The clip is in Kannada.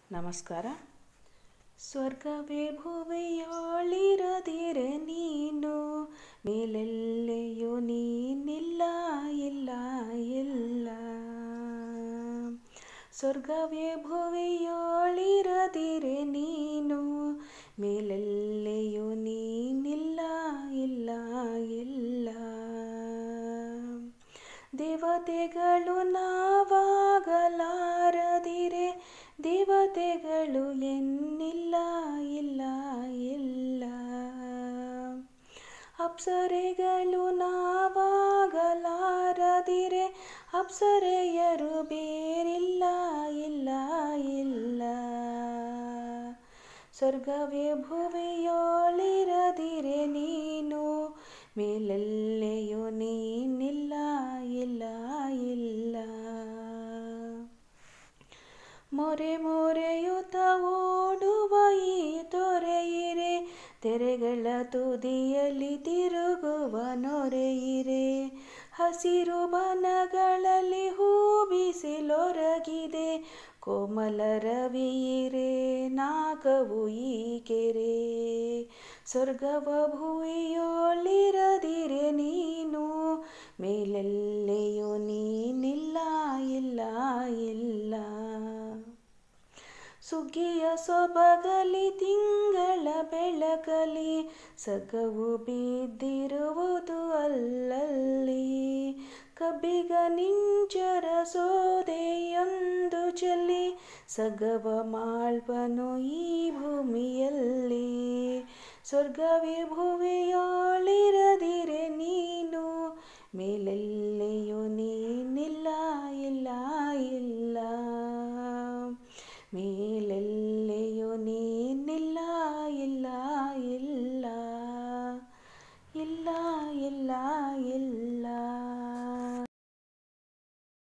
ನಮಸ್ಕಾರ ಸ್ವರ್ಗವೇ ಭುವಿಯಾಳಿರದಿರೆ ನೀನು ಮೇಲೆಲ್ಲೆಯೂ ನೀನಿಲ್ಲ ಇಲ್ಲ ಇಲ್ಲ ಸ್ವರ್ಗವೇ ಭುವಿಯಾಳಿರದಿರೆ ನೀನು ಮೇಲೆಲ್ಲೆಯೂ ನೀನಿಲ್ಲ ಇಲ್ಲ ಇಲ್ಲ ದೇವತೆಗಳು ನಾವಾಗಲಾರದಿರೆ ದೇವತೆಗಳು ಎನ್ನಿಲ್ಲ ಇಲ್ಲ ಇಲ್ಲ ಅಪ್ಸರೆಗಳು ನಾವಾಗಲಾರದಿರೆ ಅಪ್ಸರೆಯರು ಬೇರಿಲ್ಲ ಇಲ್ಲ ಇಲ್ಲ ಸ್ವರ್ಗವೇ ಭುವಿಯೋಳಿರದಿರೆ ನೀನು ಮೇಲೆಲ್ಲೆಯೂ ನೀನಿಲ್ಲ ಇಲ್ಲ ಇಲ್ಲ ಮೊರೆ ಮೊರೆಯುತ್ತ ಓಡುವ ಈ ತೊರೆಯಿರೆ ತೆರೆಗಳ ತುದಿಯಲ್ಲಿ ತಿರುಗುವ ನೊರೆಯಿರೆ ಹಸಿರು ಬನಗಳಲ್ಲಿ ಹೂ ಬಿಸಿಲೊರಗಿದೆ ಕೋಮಲ ರವಿಯಿರೆ ನಾಗವು ಈ ಕೆರೆ ಸ್ವರ್ಗವ ಭುವಿಯೋಳಿರದಿರೆ ನೀನು ಮೇಲೆಲ್ಲೆಯೂ ನೀನಿಲ್ಲ ಇಲ್ಲ ಇಲ್ಲ ಸುಗ್ಗಿಯ ಸೊಬಗಲಿ ತಿಂಗಳ ಬೆಳಕಲಿ ಸಗವು ಬಿದ್ದಿರುವುದು ಅಲ್ಲಲ್ಲಿ ಕಬ್ಬಿಗ ನಿಂಚರ ಸೋದೆಯೊಂದು ಚೆಲ್ಲಿ ಸಗವ ಮಾಳ್ಪನು ಈ ಭೂಮಿಯಲ್ಲಿ ಸ್ವರ್ಗವೇ ಭುವಿಯೋಳಿರದಿರೆ ನೀನು ಮೇಲೆಲ್ಲೆಯೂ ನೀನಿಲ್ಲ ಇಲ್ಲ ಇಲ್ಲ ಮೇಲೆಲ್ಲ